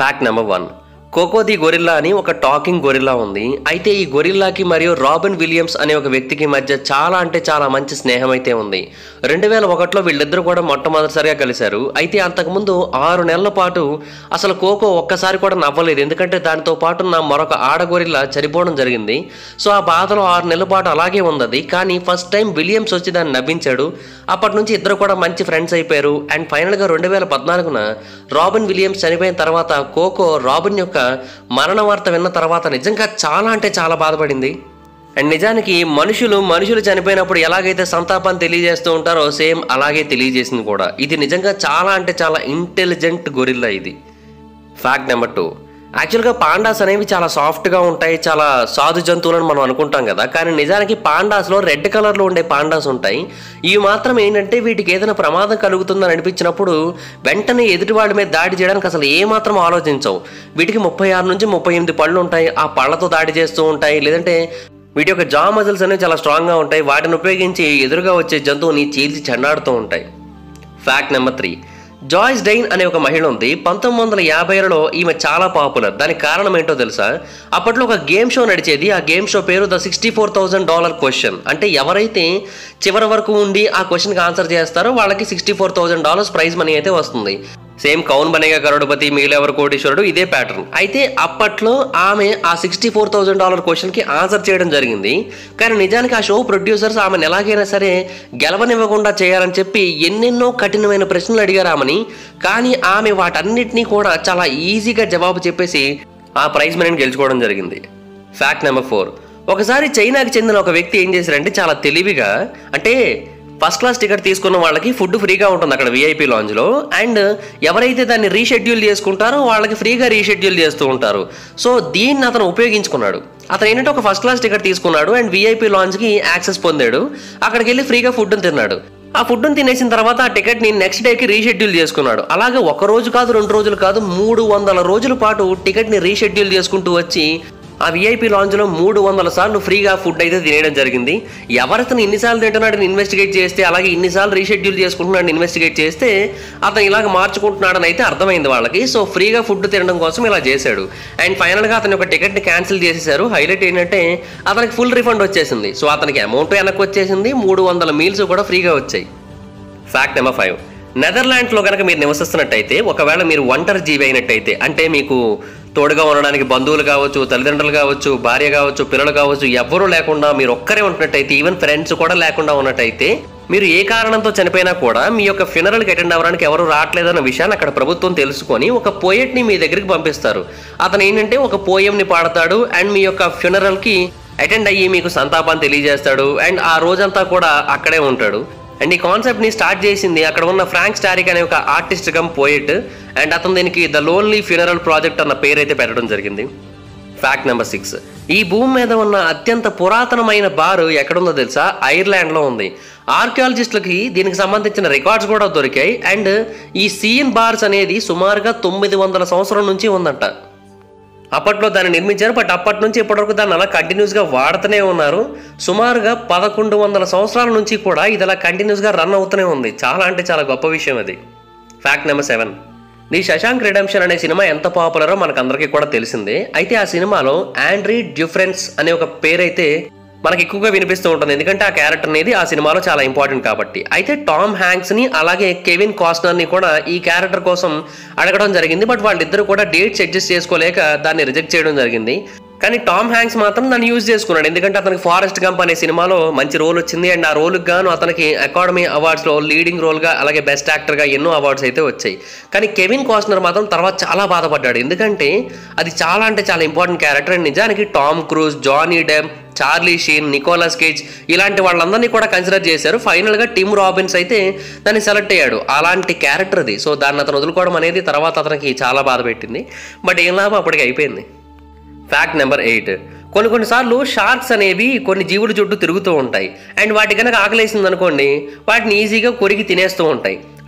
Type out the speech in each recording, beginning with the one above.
fact number one కోకోది gorilla అని ఒక టాకింగ్ గొరిల్లా ఉంది అయితే ఈ గొరిల్లాకి మరియు రాబిన్ విలియమ్స్ అనే ఒక వ్యక్తికి మధ్య చాలా అంటే చాలా మంచి స్నేహం అయితే ఉంది రెండు వేల ఒకటిలో వీళ్ళిద్దరూ కూడా మొట్టమొదటిసారిగా కలిశారు అయితే అంతకుముందు ఆరు నెలల పాటు అసలు కోకో ఒక్కసారి కూడా నవ్వలేదు ఎందుకంటే దానితో పాటు నా మరొక ఆడ గొరిల్లా చనిపోవడం జరిగింది సో ఆ బాధలో ఆరు నెలల పాటు అలాగే ఉంది కానీ ఫస్ట్ టైం విలియమ్స్ వచ్చి దాన్ని నవ్వించాడు అప్పటి నుంచి ఇద్దరు కూడా మంచి ఫ్రెండ్స్ అయిపోయారు అండ్ ఫైనల్గా రెండు వేల పద్నాలుగున రాబిన్ విలియమ్స్ చనిపోయిన తర్వాత కోకో రాబిన్ యొక్క మరణ వార్త విన్న తర్వాత నిజంగా చాలా అంటే చాలా బాధపడింది అండ్ నిజానికి మనుషులు మనుషులు చనిపోయినప్పుడు ఎలాగైతే సంతాపాన్ని తెలియజేస్తూ ఉంటారో సేమ్ అలాగే తెలియజేసింది కూడా ఇది నిజంగా చాలా అంటే చాలా ఇంటెలిజెంట్ గొరిల్లా ఇది ఫ్యాక్ట్ నెంబర్ టూ యాక్చువల్గా పాండాస్ అనేవి చాలా సాఫ్ట్గా ఉంటాయి చాలా సాధు జంతువులని మనం అనుకుంటాం కదా కానీ నిజానికి పాండాస్లో రెడ్ కలర్లో ఉండే పాండాస్ ఉంటాయి ఇవి మాత్రం ఏంటంటే వీటికి ఏదైనా ప్రమాదం కలుగుతుందని అనిపించినప్పుడు వెంటనే ఎదుటి వాళ్ళ మీద దాడి చేయడానికి అసలు ఏమాత్రం ఆలోచించవు వీటికి ముప్పై ఆరు నుంచి ముప్పై ఎనిమిది పళ్ళు ఉంటాయి ఆ పళ్ళతో దాడి చేస్తూ ఉంటాయి లేదంటే వీటి యొక్క జా మజిల్స్ అనేవి చాలా స్ట్రాంగ్గా ఉంటాయి వాటిని ఉపయోగించి ఎదురుగా వచ్చే జంతువుని చీల్చి చెండాడుతూ ఉంటాయి ఫ్యాక్ట్ నెంబర్ త్రీ జాయిస్ డైన్ అనే ఒక మహిళ ఉంది పంతొమ్మిది వందల యాభైలలో ఈమె చాలా పాపులర్ దానికి కారణం ఏంటో తెలుసా అప్పట్లో ఒక గేమ్ షో నడిచేది ఆ గేమ్ షో పేరు the sixty four thousand dollar question అంటే ఎవరైతే చివరి వరకు ఉండి ఆ క్వశ్చన్కి ఆన్సర్ చేస్తారో వాళ్ళకి sixty four thousand dollars prize money అయితే వస్తుంది సేమ్ కౌన్ బనేగా కరోడపతి మిగిలేవరు కోటీశ్వరుడు ఇదే ప్యాటర్న్ అయితే అప్పట్లో ఆమె ఆ సిక్స్టీ ఫోర్ థౌసండ్ డాలర్ క్వశ్చన్కి ఆన్సర్ చేయడం జరిగింది కానీ నిజానికి ఆ షో ప్రొడ్యూసర్స్ ఆమెను ఎలాగైనా సరే గెలవనివ్వకుండా చేయాలని చెప్పి ఎన్నెన్నో కఠినమైన ప్రశ్నలు అడిగారు ఆమెని కానీ ఆమె వాటన్నిటినీ కూడా చాలా ఈజీగా జవాబు చెప్పేసి ఆ ప్రైజ్ మనీని గెలుచుకోవడం జరిగింది ఫ్యాక్ట్ నెంబర్ ఫోర్ ఒకసారి చైనాకి చెందిన ఒక వ్యక్తి ఏం చేశారంటే చాలా తెలివిగా అంటే ఫస్ట్ క్లాస్ టికెట్ తీసుకున్న వాళ్ళకి ఫుడ్ ఫ్రీగా ఉంటుంది అక్కడ విఐపీ లాంజ్లో అండ్ ఎవరైతే దాన్ని రీషెడ్యూల్ చేసుకుంటారో వాళ్ళకి ఫ్రీగా రీషెడ్యూల్ చేస్తూ ఉంటారు సో దీన్ని అతను ఉపయోగించుకున్నాడు అతను ఏంటంటే ఒక ఫస్ట్ క్లాస్ టికెట్ తీసుకున్నాడు అండ్ విఐపీ లాంజ్కి యాక్సెస్ పొందాడు అక్కడికి వెళ్ళి ఫ్రీగా ఫుడ్ తిన్నాడు ఆ ఫుడ్ని తినేసిన తర్వాత ఆ టికెట్ని నెక్స్ట్ డేకి రీషెడ్యూల్ చేసుకున్నాడు అలాగే ఒక రోజు కాదు రెండు రోజులు కాదు మూడు వందల రోజుల పాటు టికెట్ని రీషెడ్యూల్ చేసుకుంటూ వచ్చి ఆ విఐపి లాంజ్లో మూడు వందల సార్లు ఫ్రీగా ఫుడ్ అయితే తినేయడం జరిగింది ఎవరతను ఇన్నిసార్లు తింటున్నాడని ఇన్వెస్టిగేట్ చేస్తే అలాగే ఇన్నిసార్లు రీషెడ్యూల్ చేసుకుంటున్నాడని ఇన్వెస్టిగేట్ చేస్తే అతను ఇలాగ మార్చుకుంటున్నాడని అయితే అర్థమైంది వాళ్ళకి సో ఫ్రీగా ఫుడ్ తినడం కోసం ఇలా చేశాడు అండ్ ఫైనల్గా అతని ఒక టికెట్ని క్యాన్సిల్ చేసేసారు హైలైట్ ఏంటంటే అతనికి ఫుల్ రిఫండ్ వచ్చేసింది సో అతనికి అమౌంట్ వెనక్కి వచ్చేసింది మూడు వందల మీల్స్ కూడా ఫ్రీగా వచ్చాయి ఫ్యాక్ట్ నెంబర్ ఫైవ్ నెదర్లాండ్స్లో కనుక మీరు నివసిస్తున్నట్టయితే ఒకవేళ మీరు ఒంటరి జీవి అయినట్టయితే అంటే మీకు తోడుగా ఉండడానికి బంధువులు కావచ్చు తల్లిదండ్రులు కావచ్చు భార్య కావచ్చు పిల్లలు కావచ్చు ఎవ్వరూ లేకుండా మీరు ఒక్కరే ఉంటున్నట్టయితే ఈవెన్ ఫ్రెండ్స్ కూడా లేకుండా ఉన్నట్టయితే మీరు ఏ కారణంతో చనిపోయినా కూడా మీ యొక్క ఫ్యూనరల్కి అటెండ్ అవ్వడానికి ఎవరు రావట్లేదన్న విషయాన్ని అక్కడ ప్రభుత్వం తెలుసుకొని ఒక పోయెట్ని మీ దగ్గరికి పంపిస్తారు అతను ఏంటంటే ఒక పోయంని పాడతాడు అండ్ మీ యొక్క ఫ్యూనరల్కి అటెండ్ అయ్యి మీకు సంతాపాన్ని తెలియజేస్తాడు అండ్ ఆ రోజంతా కూడా అక్కడే ఉంటాడు అండ్ ఈ కాన్సెప్ట్ ని స్టార్ట్ చేసింది అక్కడ ఉన్న ఫ్రాంక్ స్టారిక్ అనే ఒక ఆర్టిస్ట్ కమ్ పోయిట్ అండ్ అతను దీనికి ద లోన్లీ ఫ్యూనరల్ ప్రాజెక్ట్ అన్న పేరు అయితే పెట్టడం జరిగింది ఫ్యాక్ట్ నెంబర్ సిక్స్ ఈ భూమి మీద ఉన్న అత్యంత పురాతనమైన బార్ ఎక్కడుందో తెలుసా ఐర్లాండ్లో ఉంది ఆర్కియాలజిస్టులకి దీనికి సంబంధించిన రికార్డ్స్ కూడా దొరికాయి అండ్ ఈ సీఎన్ బార్స్ అనేది సుమారుగా తొమ్మిది వందల సంవత్సరం నుంచి ఉందంట అప్పట్లో దాన్ని నిర్మించారు బట్ అప్పటి నుంచి ఇప్పటివరకు దాన్ని అలా కంటిన్యూస్గా వాడుతూనే ఉన్నారు సుమారుగా పదకొండు వందల సంవత్సరాల నుంచి కూడా ఇది అలా కంటిన్యూస్గా రన్ అవుతూనే ఉంది చాలా అంటే చాలా గొప్ప విషయం అది fact number seven the Shawshank Redemption అనే సినిమా ఎంత పాపులరో మనకందరికీ కూడా తెలిసిందే అయితే ఆ సినిమాలో ఆండ్రీ డ్యూఫ్రెన్స్ అనే ఒక పేరైతే మనకి ఎక్కువగా వినిపిస్తూ ఉంటుంది ఎందుకంటే ఆ క్యారెక్టర్ అనేది ఆ సినిమాలో చాలా ఇంపార్టెంట్ కాబట్టి అయితే టామ్ హ్యాంక్స్ ని అలాగే కెవిన్ కాస్నర్ ని కూడా ఈ క్యారెక్టర్ కోసం అడగడం జరిగింది బట్ వాళ్ళిద్దరు కూడా డేట్స్ అడ్జస్ట్ చేసుకోలేక దాన్ని రిజెక్ట్ చేయడం జరిగింది కానీ టామ్ హ్యాంక్స్ మాత్రం దాన్ని యూజ్ చేసుకున్నాడు ఎందుకంటే అతనికి ఫారెస్ట్ గంప్ అనే సినిమాలో మంచి రోల్ వచ్చింది అండ్ ఆ రోల్కి గాను అతనికి అకాడమీ అవార్డ్స్లో లీడింగ్ రోల్గా అలాగే బెస్ట్ యాక్టర్గా ఎన్నో అవార్డ్స్ అయితే వచ్చాయి కానీ కెవిన్ కాస్నర్ మాత్రం తర్వాత చాలా బాధపడ్డాడు ఎందుకంటే అది చాలా అంటే చాలా ఇంపార్టెంట్ క్యారెక్టర్ అండ్ నిజానికి Tom Cruise Johnny Depp Charlie Sheen Nicolas Cage ఇలాంటి వాళ్ళందరినీ కూడా కన్సిడర్ చేశారు ఫైనల్గా టిమ్ రాబిన్స్ అయితే దాన్ని సెలెక్ట్ అయ్యాడు అలాంటి క్యారెక్టర్ అది సో దాన్ని అతను వదులుకోవడం అనేది తర్వాత అతనికి చాలా బాధ పెట్టింది బట్ ఏం లాభం అప్పటికి అయిపోయింది ఫ్యాక్ట్ నెంబర్ ఎయిట్ కొన్ని కొన్నిసార్లు షార్క్స్ అనేవి కొన్ని జీవుల చుట్టూ తిరుగుతూ ఉంటాయి అండ్ వాటి కనుక ఆకలేసింది అనుకోండి వాటిని ఈజీగా కొరికి తినేస్తూ ఉంటాయి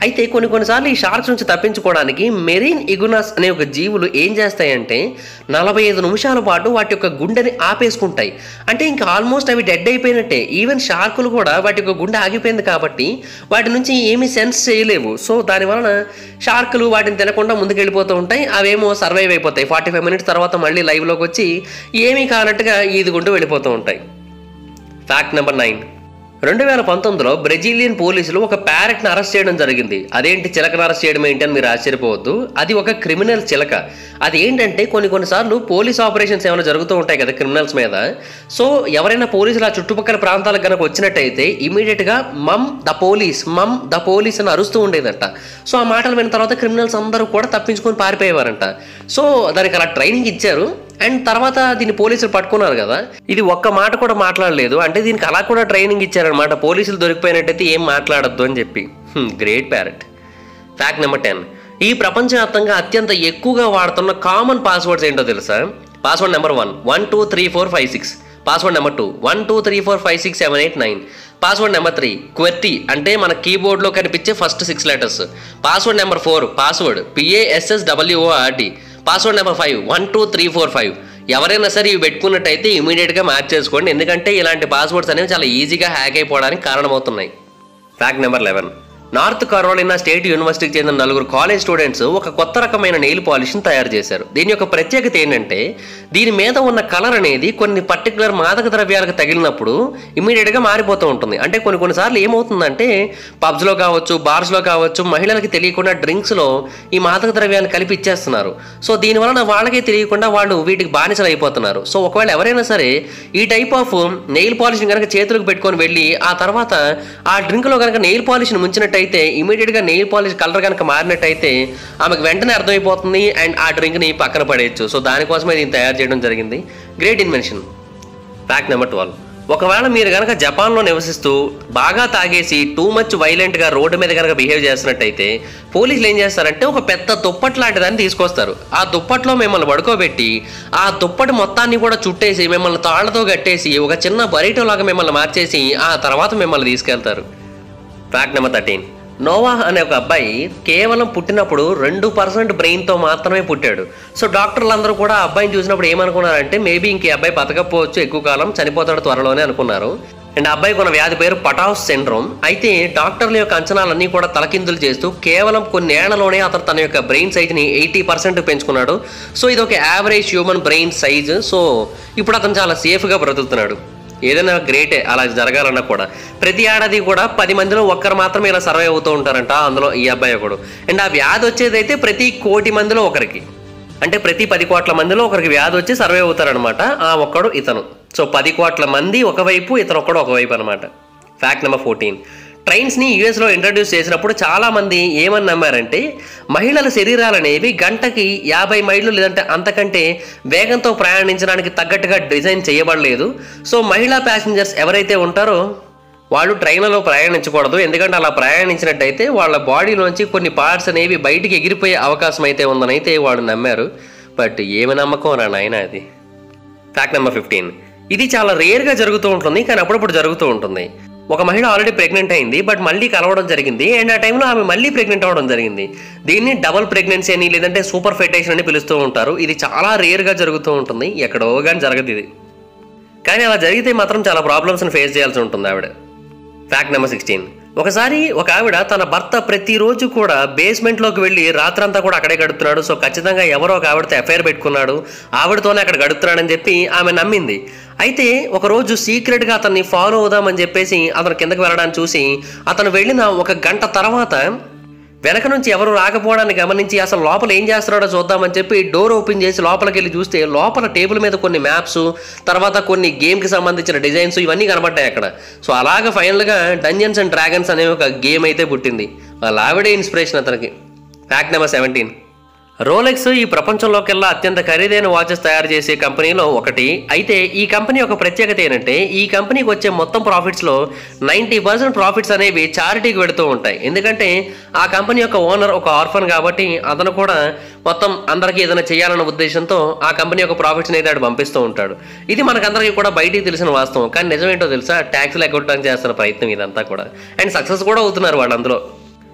అయితే కొన్ని కొన్నిసార్లు ఈ షార్క్స్ నుంచి తప్పించుకోవడానికి మెరీన్ ఇగునాస్ అనే ఒక జీవులు ఏం చేస్తాయంటే నలభై ఐదు నిమిషాల పాటు వాటి యొక్క గుండెని ఆపేసుకుంటాయి అంటే ఇంకా ఆల్మోస్ట్ అవి డెడ్ అయిపోయినట్టే ఈవెన్ షార్కులు కూడా వాటి యొక్క గుండె ఆగిపోయింది కాబట్టి వాటి నుంచి ఏమీ సెన్స్ చేయలేవు సో దానివలన షార్కులు వాటిని తినకుండా ముందుకు వెళ్ళిపోతూ ఉంటాయి అవేమో సర్వైవ్ అయిపోతాయి ఫార్టీ ఫైవ్ మినిట్స్ తర్వాత మళ్ళీ లైవ్లోకి వచ్చి ఏమీ కానట్టుగా ఈదుకుంటూ వెళ్ళిపోతూ ఉంటాయి ఫ్యాక్ట్ నెంబర్ నైన్ రెండు వేల పంతొమ్మిదిలో బ్రెజిలియన్ పోలీసులు ఒక ప్యారెట్ని అరెస్ట్ చేయడం జరిగింది అదేంటి చిలకను అరెస్ట్ చేయడం ఏంటి అని మీరు ఆశ్చర్యపోవద్దు అది ఒక క్రిమినల్ చిలక అది ఏంటంటే కొన్ని కొన్నిసార్లు పోలీస్ ఆపరేషన్స్ ఏమైనా జరుగుతూ ఉంటాయి కదా క్రిమినల్స్ మీద సో ఎవరైనా పోలీసులు ఆ చుట్టుపక్కల ప్రాంతాలకు కనుక వచ్చినట్టయితే ఇమీడియట్గా mum the police mum the police అని అరుస్తూ ఉండేదంట సో ఆ మాటలు విన్న తర్వాత క్రిమినల్స్ అందరూ కూడా తప్పించుకొని పారిపోయేవారంట సో దానికి అలా ట్రైనింగ్ ఇచ్చారు అండ్ తర్వాత దీన్ని పోలీసులు పట్టుకున్నారు కదా ఇది ఒక్క మాట కూడా మాట్లాడలేదు అంటే దీనికి అలా కూడా ట్రైనింగ్ ఇచ్చారనమాట పోలీసులు దొరికిపోయినట్టయితే ఏం మాట్లాడద్దు అని చెప్పి great parrot fact number ten ఈ ప్రపంచవ్యాప్తంగా అత్యంత ఎక్కువగా వాడుతున్న కామన్ పాస్వర్డ్స్ ఏంటో తెలుసా password number one one two three four five six password number two one two three four five six seven eight nine password number three qwerty అంటే మన కీబోర్డ్లో కనిపించే first six letters password number four password P A S S W O R D password number five one two three four five ఎవరైనా సరే ఇవి పెట్టుకున్నట్టయితే ఇమీడియట్గా match చేసుకోండి ఎందుకంటే ఇలాంటి పాస్వర్డ్స్ అనేవి చాలా ఈజీగా హ్యాక్ అయిపోవడానికి కారణమవుతున్నాయి fact number eleven North Carolina state యూనివర్సిటీకి చెందిన నలుగురు కాలేజ్ స్టూడెంట్స్ ఒక కొత్త రకమైన నెయిల్ పాలిష్ని తయారు చేశారు దీని యొక్క ప్రత్యేకత ఏంటంటే దీని మీద ఉన్న కలర్ అనేది కొన్ని పర్టికులర్ మాదక ద్రవ్యాలకు తగిలినప్పుడు ఇమీడియట్గా మారిపోతూ ఉంటుంది అంటే కొన్ని కొన్నిసార్లు ఏమవుతుందంటే పబ్స్లో కావచ్చు బార్స్లో కావచ్చు మహిళలకి తెలియకుండా డ్రింక్స్లో ఈ మాదక ద్రవ్యాన్ని కలిపి ఇచ్చేస్తున్నారు సో దీనివలన వాళ్ళకే తెలియకుండా వాళ్ళు వీటికి బానిసలు అయిపోతున్నారు సో ఒకవేళ ఎవరైనా సరే ఈ టైప్ ఆఫ్ నెయిల్ పాలిష్ని కనుక చేతులకు పెట్టుకొని వెళ్ళి ఆ తర్వాత ఆ డ్రింక్లో కనుక నెయిల్ పాలిష్ని ముంచినట్టయితే ఇమీడియట్గా నెయిల్ పాలిష్ కలర్ కనుక మారినట్టయితే ఆమెకు వెంటనే అర్థమైపోతుంది అండ్ ఆ డ్రింక్ని పక్కన పడేయచ్చు సో దానికోసమే దీన్ని తయారు చేయడం జరిగింది great invention fact number twelve ఒకవేళ మీరు కనుక జపాన్లో నివసిస్తూ బాగా తాగేసి టూ మచ్ వైలెంట్గా రోడ్డు మీద కనుక బిహేవ్ చేస్తున్నట్టయితే పోలీసులు ఏం చేస్తారంటే ఒక పెద్ద దుప్పటి లాంటి దాన్ని తీసుకొస్తారు ఆ దుప్పట్లో మిమ్మల్ని పడుకోబెట్టి ఆ దుప్పటి మొత్తాన్ని కూడా చుట్టేసి మిమ్మల్ని తాళ్లతో కట్టేసి ఒక చిన్న బరీటో లాగా మిమ్మల్ని మార్చేసి ఆ తర్వాత మిమ్మల్ని తీసుకెళ్తారు ఫ్యాక్ట్ నెంబర్ థర్టీన్ నోవా అనే ఒక అబ్బాయి కేవలం పుట్టినప్పుడు రెండు పర్సెంట్ బ్రెయిన్తో మాత్రమే పుట్టాడు సో డాక్టర్లు అందరూ కూడా ఆ అబ్బాయిని చూసినప్పుడు ఏమనుకున్నారంటే మేబీ ఇంక ఈ అబ్బాయి బతకపోవచ్చు ఎక్కువ కాలం చనిపోతాడు త్వరలోనే అనుకున్నారు అండ్ ఆ అబ్బాయికి ఉన్న వ్యాధి పేరు పటాస్ సిండ్రోమ్ అయితే డాక్టర్ల యొక్క అంచనాలన్నీ కూడా తలకిందులు చేస్తూ కేవలం కొన్ని ఏళ్లలోనే అతను తన యొక్క బ్రెయిన్ సైజ్ని ఎయిటీ పర్సెంట్ పెంచుకున్నాడు సో ఇది ఒక average human brain size so ఇప్పుడు అతను చాలా సేఫ్గా బ్రతుకుతున్నాడు ఏదైనా గ్రేటే అలా జరగాలన్నా కూడా ప్రతి ఏడాది కూడా పది మందిలో ఒక్కరు మాత్రమే ఇలా సర్వే అవుతూ ఉంటారంట అందులో ఈ అబ్బాయి ఒకడు అండ్ ఆ వ్యాధి వచ్చేదైతే ప్రతి కోటి మందిలో ఒకరికి అంటే ప్రతి పది కోట్ల మందిలో ఒకరికి వ్యాధి వచ్చి సర్వే అవుతారనమాట ఆ ఒక్కడు ఇతను సో పది కోట్ల మంది ఒకవైపు ఇతను ఒక్కడు ఒకవైపు అనమాట ఫ్యాక్ట్ నెంబర్ ఫోర్టీన్ ట్రైన్స్ని యూఎస్లో ఇంట్రడ్యూస్ చేసినప్పుడు చాలామంది ఏమని నమ్మారంటే మహిళల శరీరాలు అనేవి గంటకి యాభై మైళ్ళు లేదంటే అంతకంటే వేగంతో ప్రయాణించడానికి తగ్గట్టుగా డిజైన్ చేయబడలేదు సో మహిళా ప్యాసింజర్స్ ఎవరైతే ఉంటారో వాళ్ళు ట్రైన్లలో ప్రయాణించకూడదు ఎందుకంటే అలా ప్రయాణించినట్టయితే వాళ్ళ బాడీలోంచి కొన్ని పార్ట్స్ అనేవి బయటికి ఎగిరిపోయే అవకాశం అయితే ఉందని అయితే వాళ్ళు నమ్మారు బట్ ఏమి నమ్మకం రా నాయన అది ఫ్యాక్ట్ నెంబర్ ఫిఫ్టీన్ ఇది చాలా రేర్గా జరుగుతూ ఉంటుంది కానీ అప్పుడప్పుడు జరుగుతూ ఉంటుంది ఒక మహిళ ఆల్రెడీ ప్రెగ్నెంట్ అయింది బట్ మళ్ళీ కలవడం జరిగింది అండ్ ఆ టైంలో ఆమె మళ్ళీ ప్రెగ్నెంట్ అవ్వడం జరిగింది దీన్ని డబల్ ప్రెగ్నెన్సీ అని లేదంటే సూపర్ ఫెటేషన్ అని పిలుస్తూ ఉంటారు ఇది చాలా రేర్గా జరుగుతూ ఉంటుంది ఎక్కడో కానీ జరగదు ఇది కానీ అలా జరిగితే మాత్రం చాలా ప్రాబ్లమ్స్ని ఫేస్ చేయాల్సి ఉంటుంది ఆవిడ ఫ్యాక్ట్ నెంబర్ సిక్స్టీన్ ఒకసారి ఒక ఆవిడ తన భర్త ప్రతిరోజు కూడా బేస్మెంట్లోకి వెళ్ళి రాత్రంతా కూడా అక్కడే గడుపుతున్నాడు సో ఖచ్చితంగా ఎవరో ఒక ఆవిడతో ఎఫ్ఐఆర్ పెట్టుకున్నాడు ఆవిడతోనే అక్కడ గడుపుతున్నాడని చెప్పి ఆమె నమ్మింది అయితే ఒకరోజు సీక్రెట్గా అతన్ని ఫాలో అవుదామని చెప్పేసి అతను కిందకి వెళ్ళడాన్ని చూసి అతను వెళ్ళిన ఒక గంట తర్వాత వెనక నుంచి ఎవరు రాకపోవడాన్ని గమనించి అసలు లోపల ఏం చేస్తున్నాడో చూద్దామని చెప్పి డోర్ ఓపెన్ చేసి లోపలికి వెళ్ళి చూస్తే లోపల టేబుల్ మీద కొన్ని మ్యాప్స్ తర్వాత కొన్ని గేమ్కి సంబంధించిన డిజైన్స్ ఇవన్నీ కనబడ్డాయి అక్కడ సో అలాగ ఫైనల్గా డంజన్స్ అండ్ డ్రాగన్స్ అనే ఒక గేమ్ అయితే పుట్టింది వాళ్ళ ఆవిడే ఇన్స్పిరేషన్ అతనికి ఫ్యాక్ట్ నెంబర్ సెవెంటీన్ రోలెక్స్ ఈ ప్రపంచంలోకెల్లా అత్యంత ఖరీదైన వాచెస్ తయారు చేసే కంపెనీలో ఒకటి అయితే ఈ కంపెనీ ఒక ప్రత్యేకత ఏంటంటే ఈ కంపెనీకి వచ్చే మొత్తం ప్రాఫిట్స్లో నైంటీ పర్సెంట్ ప్రాఫిట్స్ అనేవి చారిటీకి వెళుతూ ఉంటాయి ఎందుకంటే ఆ కంపెనీ యొక్క ఓనర్ ఒక ఆర్ఫన్ కాబట్టి అతను కూడా మొత్తం అందరికీ ఏదైనా చేయాలన్న ఉద్దేశంతో ఆ కంపెనీ యొక్క ప్రాఫిట్స్ని అయితే ఆడు పంపిస్తూ ఉంటాడు ఇది మనకందరికీ కూడా బయటికి తెలిసిన వాస్తవం కానీ నిజమేంటో తెలుసా ట్యాక్స్లు ఎగ్గొట్టడానికి చేస్తున్న ప్రయత్నం ఇదంతా కూడా అండ్ సక్సెస్ కూడా అవుతున్నారు వాళ్ళు అందులో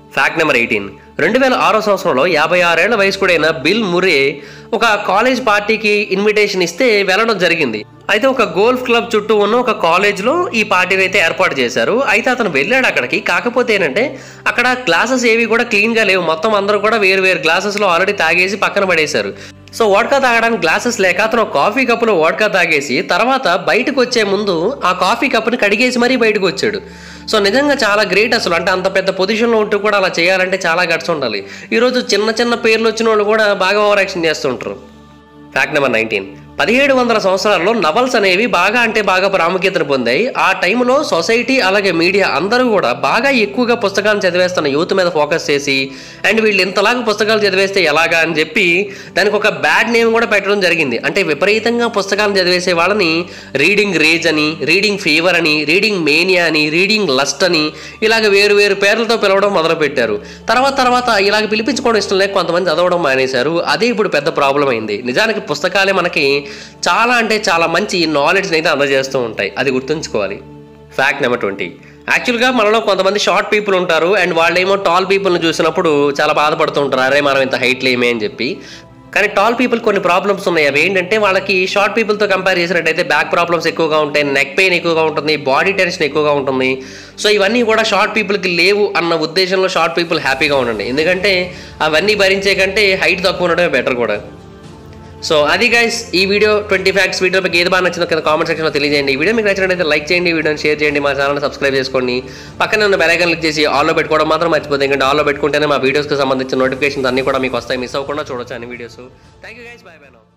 ఫ్యాక్ట్ నెంబర్ ఎయిటీన్ రెండు వేల ఆరో సంవత్సరంలో యాభై ఆరేళ్ల వయస్కుడైన బిల్ మురే ఒక కాలేజ్ పార్టీకి ఇన్విటేషన్ ఇస్తే వెళ్ళడం జరిగింది అయితే ఒక గోల్ఫ్ క్లబ్ చుట్టూ ఉన్న ఒక కాలేజ్లో ఈ పార్టీని అయితే ఏర్పాటు చేశారు అయితే అతను వెళ్ళాడు అక్కడికి కాకపోతే ఏంటంటే అక్కడ గ్లాసెస్ ఏవి కూడా క్లీన్గా లేవు మొత్తం అందరూ కూడా వేరు వేరు గ్లాసెస్లో ఆల్రెడీ తాగేసి పక్కన పడేశారు సో వాడ్కా తాగడానికి గ్లాసెస్ లేక అతను ఒక కాఫీ కప్పులో వాడ్కా తాగేసి తర్వాత బయటకు వచ్చే ముందు ఆ కాఫీ కప్పుని కడిగేసి మరీ బయటకు వచ్చాడు సో నిజంగా చాలా గ్రేట్ అసలు అంటే అంత పెద్ద పొజిషన్లో ఉంటూ కూడా అలా చేయాలంటే చాలా గట్స్ ఉండాలి ఈరోజు చిన్న చిన్న పేర్లు వచ్చిన వాళ్ళు కూడా బాగా ఓవర్ యాక్షన్ చేస్తుంటారు ఫ్యాక్ట్ నెంబర్ నైన్టీన్ పదిహేడు వందల సంవత్సరాల్లో నవల్స్ అనేవి బాగా అంటే బాగా ప్రాముఖ్యతను పొందాయి ఆ టైంలో సొసైటీ అలాగే మీడియా అందరూ కూడా బాగా ఎక్కువగా పుస్తకాలు చదివేస్తున్న యూత్ మీద ఫోకస్ చేసి అండ్ వీళ్ళు ఇంతలాగా పుస్తకాలు చదివేస్తే ఎలాగా అని చెప్పి దానికి ఒక బ్యాడ్ నేమ్ కూడా పెట్టడం జరిగింది అంటే విపరీతంగా పుస్తకాలు చదివేసే వాళ్ళని రీడింగ్ రేజ్ అని రీడింగ్ ఫీవర్ అని రీడింగ్ మేనియా అని రీడింగ్ లస్ట్ అని ఇలాగ వేరు వేరు పేర్లతో పిలవడం మొదలుపెట్టారు తర్వాత తర్వాత ఇలాగ పిలిపించుకోవడం ఇష్టం లేక కొంతమంది చదవడం మానేశారు అదే ఇప్పుడు పెద్ద ప్రాబ్లం అయింది నిజానికి పుస్తకాలే మనకి చాలా అంటే చాలా మంచి నాలెడ్జ్ని అయితే అందజేస్తూ ఉంటాయి అది గుర్తుంచుకోవాలి ఫ్యాక్ట్ నెంబర్ ట్వంటీ యాక్చువల్గా మనలో కొంతమంది షార్ట్ పీపుల్ ఉంటారు అండ్ వాళ్ళేమో టాల్ పీపుల్ని చూసినప్పుడు చాలా బాధపడుతూ ఉంటారు అరే మనం ఇంత హైట్ లేమే అని చెప్పి కానీ టాల్ పీపుల్ కొన్ని ప్రాబ్లమ్స్ ఉన్నాయి అవి ఏంటంటే వాళ్ళకి షార్ట్ పీపుల్తో కంపేర్ చేసినట్టయితే బ్యాక్ ప్రాబ్లమ్స్ ఎక్కువగా ఉంటాయి నెక్ పెయిన్ ఎక్కువగా ఉంటుంది బాడీ టెన్షన్ ఎక్కువగా ఉంటుంది సో ఇవన్నీ కూడా షార్ట్ పీపుల్కి లేవు అన్న ఉద్దేశంలో షార్ట్ పీపుల్ హ్యాపీగా ఉండండి ఎందుకంటే అవన్నీ భరించే కంటే హైట్ తక్కువ ఉండడమే బెటర్ కూడా సో అది గైస్ ఈ వీడియో ట్వంటీ ఫ్యాక్ట్స్ వీడియో మీకు ఏది బాగా నచ్చిందో కింద కామెంట్ సెక్షన్లో తెలియజేయండి ఈ వీడియో మీకు నచ్చినట్లయితే లైక్ చేయండి వీడియోని షేర్ చేయండి మా ఛానల్ సబ్స్క్రైబ్ చేసుకోండి పక్కన ఉన్న బెల్ ఐకాన్ క్లిక్ చేసి ఆల్లో పెట్టుకోవడం మాత్రం మర్చిపోతుంది ఎందుకంటే ఆల్లో పెట్టుకుంటేనే మా వీడియోస్కి సంబంధించిన నోటిఫికేషన్స్ అన్ని కూడా మీకు వస్తాయి మిస్ అవ్వకుండా చూడొచ్చు అన్ని videos thank you guys bye bye no